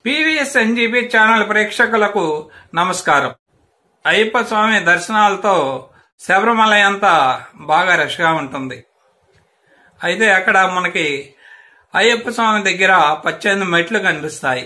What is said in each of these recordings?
PVS NGB channel ప్రేక్షకులకు నమస్కారం అయ్యప్ప స్వామి దర్శనాలతో శబరిమల అంతా బాగా రష్గా ఉంటుంది అయితే అక్కడ మనకి అయ్యప్ప స్వామి దగ్గర పద్దెనిమిది మెట్లు కనిపిస్తాయి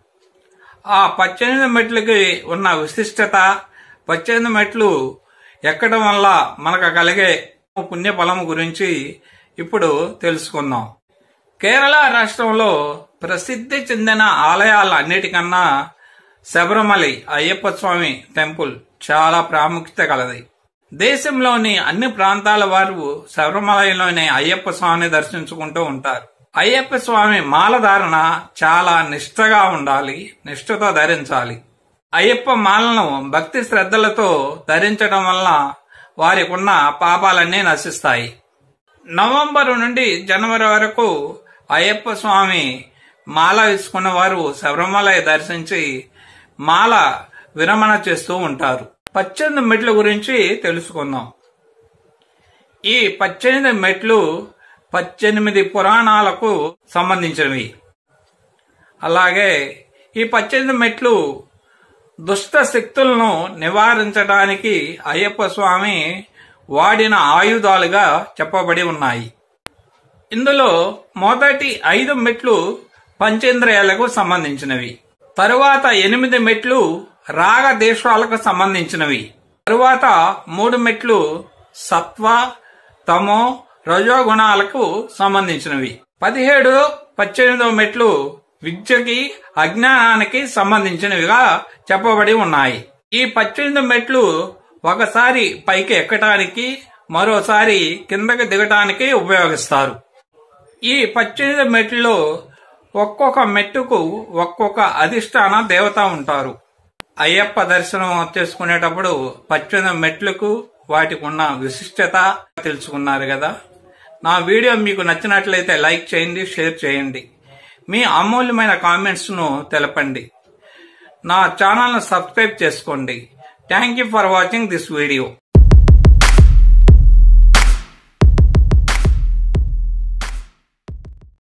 ఆ పద్దెనిమిది మెట్లకి ఉన్న విశిష్టత పద్దెనిమిది మెట్లు ఎక్కడం వల్ల మనకు కలిగే పుణ్యఫలం గురించి ఇప్పుడు తెలుసుకుందాం కేరళ రాష్ట్రంలో ప్రసిద్ధి చెందిన ఆలయాలన్నిటికన్నా శబరిమలై అయ్యప్ప స్వామి టెంపుల్ చాలా ప్రాముఖ్యత కలది దేశంలోని అన్ని ప్రాంతాల వారు శబరిమలైలోని అయ్యప్ప స్వామిని దర్శించుకుంటూ ఉంటారు అయ్యప్ప స్వామి మాలధారణ చాలా నిష్ఠగా ఉండాలి నిష్ఠతో ధరించాలి అయ్యప్ప మాలను భక్తి శ్రద్ధలతో ధరించడం వల్ల వారికి ఉన్న పాపాలన్నీ నశిస్తాయి నవంబర్ నుండి జనవరి వరకు అయ్యప్ప స్వామి మాల వేసుకున్న వారు శబరిమల దర్శించి మాల విరమణ చేస్తూ ఉంటారు పద్దెనిమిది మెట్ల గురించి తెలుసుకుందాం ఈ పద్దెనిమిది మెట్లు పద్దెనిమిది పురాణాలకు సంబంధించినవి అలాగే ఈ పద్దెనిమిది మెట్లు దుష్ట శక్తులను నివారించడానికి అయ్యప్ప స్వామి వాడిన ఆయుధాలుగా చెప్పబడి ఉన్నాయి ఇందులో మొదటి ఐదు మెట్లు పంచేంద్రియాలకు సంబంధించినవి తరువాత ఎనిమిది మెట్లు రాగ దేశాలకు సంబంధించినవి తరువాత మూడు మెట్లు సత్వ తమో రజోగుణాలకు సంబంధించినవి పదిహేడు పద్దెనిమిదో మెట్లు విద్యకి అజ్ఞానానికి సంబంధించినవిగా చెప్పబడి ఉన్నాయి ఈ పద్దెనిమిది మెట్లు ఒకసారి పైకి ఎక్కటానికి మరోసారి కిందకి దిగటానికి ఉపయోగిస్తారు ఈ పద్దెనిమిది మెట్లలో ఒక్కొక్క మెట్టుకు ఒక్కొక్క అధిష్టాన దేవత ఉంటారు అయ్యప్ప దర్శనం చేసుకునేటప్పుడు పద్దెనిమిది మెట్లకు వాటికి ఉన్న విశిష్టత తెలుసుకున్నారు కదా నా వీడియో మీకు నచ్చినట్లయితే లైక్ చేయండి షేర్ చేయండి మీ అమూల్యమైన కామెంట్స్ ను తెలపండి నా ఛానల్ను సబ్స్క్రైబ్ చేసుకోండి thank you for watching this video